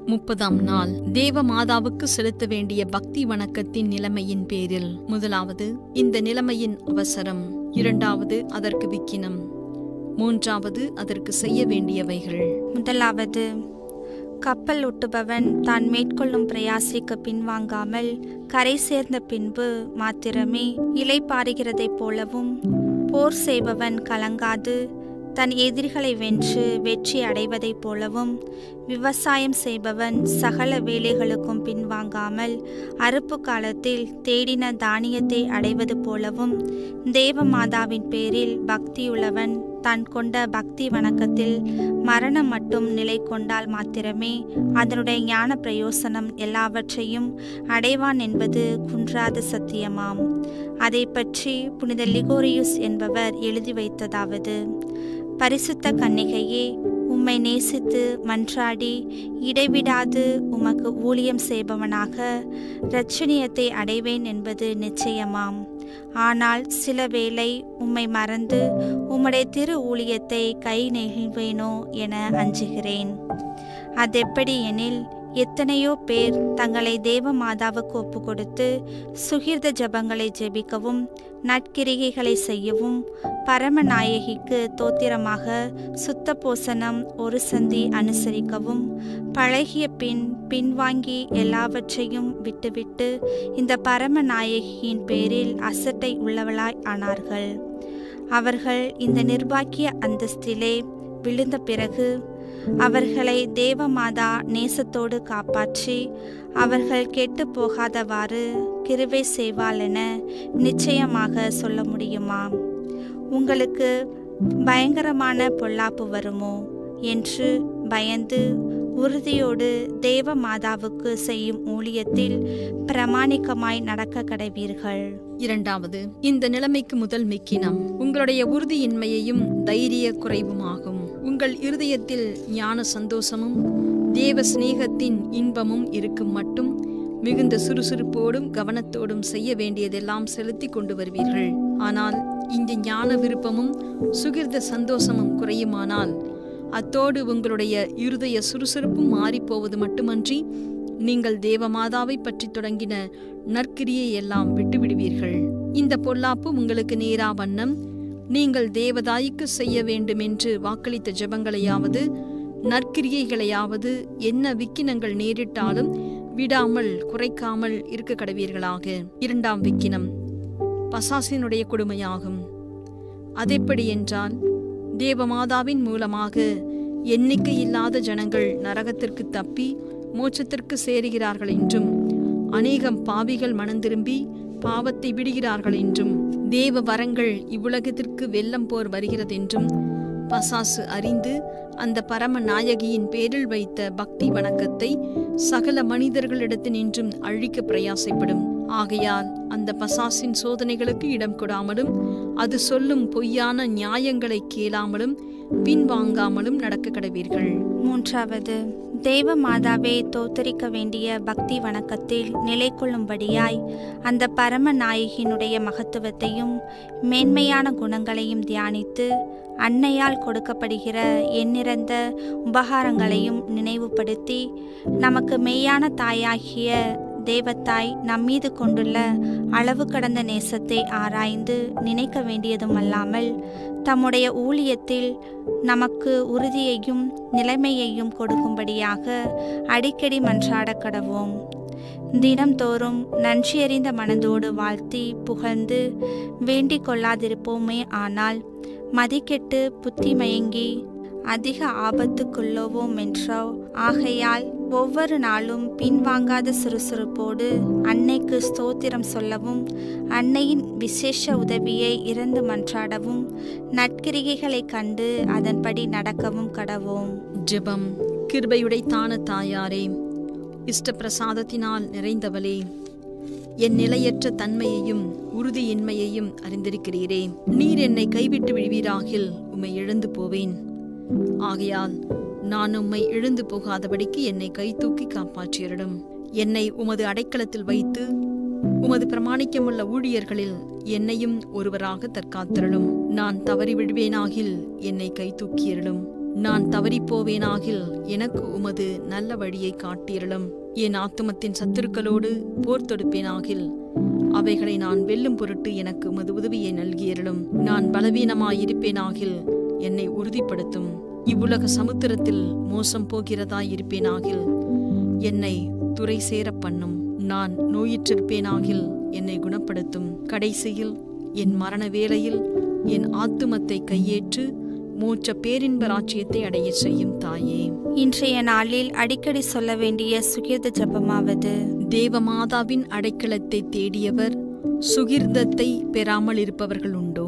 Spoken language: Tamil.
முப்பதாம் நாள் தேவ மாதாவுக்கு செலுத்த வேண்டிய பக்தி வணக்கத்தின் நிலைமையின் பேரில் முதலாவது இந்த நிலைமையின் அவசரம் இரண்டாவது அதற்கு விக்கினம் மூன்றாவது அதற்கு செய்ய வேண்டியவைகள் முதலாவது கப்பல் ஒட்டுபவன் தான் மேற்கொள்ளும் பிரயாசிக்கு பின்வாங்காமல் கரை சேர்ந்த பின்பு மாத்திரமே இலை பாருகிறதைப் போலவும் போர் செய்பவன் கலங்காது தன் எதிரிகளை வென்று வெற்றி அடைவதைப் போலவும் விவசாயம் செய்பவன் சகல வேலைகளுக்கும் பின்வாங்காமல் அறுப்பு காலத்தில் தேடின தானியத்தை அடைவது போலவும் தேவ மாதாவின் பேரில் பக்தியுள்ளவன் தான் கொண்ட பக்தி வணக்கத்தில் மரணம் மட்டும் நிலை கொண்டால் மாத்திரமே அதனுடைய ஞான பிரயோசனம் எல்லாவற்றையும் அடைவான் என்பது குன்றாத சத்தியமாம் அதை பற்றி புனித லிகோரியுஸ் என்பவர் எழுதி வைத்ததாவது பரிசுத்த கன்னிகையே உம்மை நேசித்து மன்றாடி இடைவிடாது உமக்கு ஊழியம் செய்பவனாக இரட்சணியத்தை அடைவேன் என்பது நிச்சயமாம் ஆனால் சில வேளை உம்மை மறந்து உம்முடைய திரு ஊழியத்தை கை நெகிழ்வேனோ என அஞ்சுகிறேன் அதெப்படி எனில் எத்தனையோ பேர் தங்களை தேவ மாதாவுக்கு ஒப்பு கொடுத்து சுகிர்த ஜபங்களை ஜெபிக்கவும் நட்கிரிகைகளை செய்யவும் பரமநாயகிக்கு தோத்திரமாக சுத்த போசனம் ஒரு சந்தி அனுசரிக்கவும் பழகிய பின் பின்வாங்கி எல்லாவற்றையும் விட்டுவிட்டு இந்த பரமநாயகியின் பேரில் அசட்டை உள்ளவளாய் ஆனார்கள் அவர்கள் இந்த நிர்வாக்கிய அந்தஸ்திலே விழுந்த பிறகு அவர்களை தேவமாதா நேசத்தோடு காப்பாற்றி அவர்கள் கெட்டு போகாதவாறு கிருவை செய்வாள் என நிச்சயமாக சொல்ல முடியுமா உங்களுக்கு பயங்கரமான பொல்லாப்பு வருமோ என்று பயந்து உறுதியோடு தேவ மாதாவுக்கு செய்யும் ஊழியத்தில் பிரமாணிக்கமாய் நடக்க கடைவீர்கள் இரண்டாவது இந்த நிலைமைக்கு முதல் மிக்கினம் உங்களுடைய உறுதியின்மையையும் தைரிய குறைவுமாகும் உங்கள் இருதயத்தில் ஞான சந்தோஷமும் தேவ சிநேகத்தின் இன்பமும் இருக்கும் மட்டும் மிகுந்த சுறுசுறுப்போடும் கவனத்தோடும் செய்ய வேண்டியதெல்லாம் செலுத்தி கொண்டு வருவீர்கள் ஆனால் இந்த ஞான விருப்பமும் சுகிர்த சந்தோஷமும் குறையுமானால் அத்தோடு உங்களுடைய இருதய சுறுசுறுப்பும் மாறிப்போவது மட்டுமன்றி நீங்கள் தேவமாதாவை பற்றி தொடங்கின நற்கிரியை எல்லாம் விட்டுவிடுவீர்கள் இந்த பொல்லாப்பு உங்களுக்கு நேரா வண்ணம் நீங்கள் தேவதாய்க்கு செய்ய வேண்டுமென்று வாக்களித்த ஜெபங்களையாவது நற்கிரியைகளையாவது என்ன விக்கினங்கள் நேரிட்டாலும் விடாமல் குறைக்காமல் இருக்க கடவீர்களாக இரண்டாம் விக்கினம் பசாசினுடைய கொடுமையாகும் அதெப்படி என்றால் தேவமாதாவின் மூலமாக எண்ணிக்கை இல்லாத ஜனங்கள் நரகத்திற்கு தப்பி மோட்சத்திற்கு சேருகிறார்கள் என்றும் அநேகம் பாவிகள் மனந்திரும்பி பாவத்தை விடுகிறார்கள் என்றும் தேவ வரங்கள் இவ்வுலகத்திற்கு வெள்ளம் போர் வருகிறதென்றும் பசாசு அறிந்து அந்த பரம நாயகியின் பேரில் வைத்த பக்தி வணக்கத்தை சகல மனிதர்களிடத்து நின்றும் அழிக்க பிரயாசைப்படும் ஆகையால் அந்த பசாசின் சோதனைகளுக்கு இடம் கொடாமலும் அது சொல்லும் பொய்யான நியாயங்களை கேளாமலும் பின்வாங்காமலும் நடக்க கடவீர்கள் மூன்றாவது தெய்வ மாதாவை தோத்தரிக்க வேண்டிய பக்தி வணக்கத்தில் நிலை கொள்ளும்படியாய் அந்த பரம நாயகியினுடைய மகத்துவத்தையும் மேன்மையான குணங்களையும் தியானித்து அன்னையால் கொடுக்கப்படுகிற எண்ணிறந்த உபகாரங்களையும் நினைவுபடுத்தி நமக்கு மெய்யான தாயாகிய தேவத்தாய் நம்மீது கொண்டுள்ள அளவு கடந்த நேசத்தை ஆராய்ந்து நினைக்க வேண்டியதும் அல்லாமல் தம்முடைய ஊழியத்தில் நமக்கு உறுதியையும் நிலைமையையும் கொடுக்கும்படியாக அடிக்கடி மன்றாட கடவோம் தினம்தோறும் நன்றியறிந்த மனதோடு வாழ்த்தி புகழ்ந்து வேண்டிக் கொள்ளாதிருப்போமே ஆனால் மதிக்கெட்டு புத்தி மயங்கி அதிக ஆபத்துக்குள்ளோவோம் என்றோ ஆகையால் ஒவ்வொரு நாளும் பின்வாங்காத சுறுசுறுப்போடு அன்னைக்கு ஸ்தோத்திரம் சொல்லவும் அன்னையின் விசேஷ உதவியை இறந்து மன்றாடவும் நற்கிரிகைகளைக் கண்டு அதன்படி நடக்கவும் கடவோம் ஜெபம் கிருபையுடைத்தான தாயாரே இஷ்ட பிரசாதத்தினால் நிறைந்தவளே என் நிலையற்ற தன்மையையும் உறுதியின்மையையும் அறிந்திருக்கிறீரே நீர் என்னை கைவிட்டு விடுவீராகில் உம்மை இழந்து போவேன் ஆகையால் நான் உம்மை இழந்து போகாதபடிக்கு என்னை கை தூக்கி காப்பாற்றியரிடும் என்னை உமது அடைக்கலத்தில் வைத்து உமது பிரமாணிக்கமுள்ள ஊழியர்களில் என்னையும் ஒருவராக தற்காத்திரளும் நான் தவறி விடுவேனாகில் என்னை கை தூக்கியரிடும் நான் தவறிப்போவேனாகில் எனக்கு உமது நல்ல வழியை காட்டியருளும் என் ஆத்துமத்தின் சத்துருக்களோடு போர் தொடுப்பேனாகில் அவைகளை நான் வெல்லும் பொருட்டு எனக்கு உமது உதவியை நல்கியருளும் நான் பலவீனமாயிருப்பேனாகில் என்னை உறுதிப்படுத்தும் இவ்வுலக சமுத்திரத்தில் மோசம் போகிறதாயிருப்பேனாகில் என்னை துறை சேரப் பண்ணும் நான் நோயிற்றிருப்பேனாகில் என்னை குணப்படுத்தும் கடைசியில் என் மரண வேளையில் என் ஆத்துமத்தை கையேற்று மூச்ச பேரின்ப ராஜ்யத்தை அடைய செய்யும் தாயே இன்றைய நாளில் அடிக்கடி சொல்ல வேண்டிய சுகிர்த ஜபமாவது தேவமாதாவின் அடைக்கலத்தை தேடியவர் சுகிர்தத்தை பெறாமல் இருப்பவர்கள் உண்டோ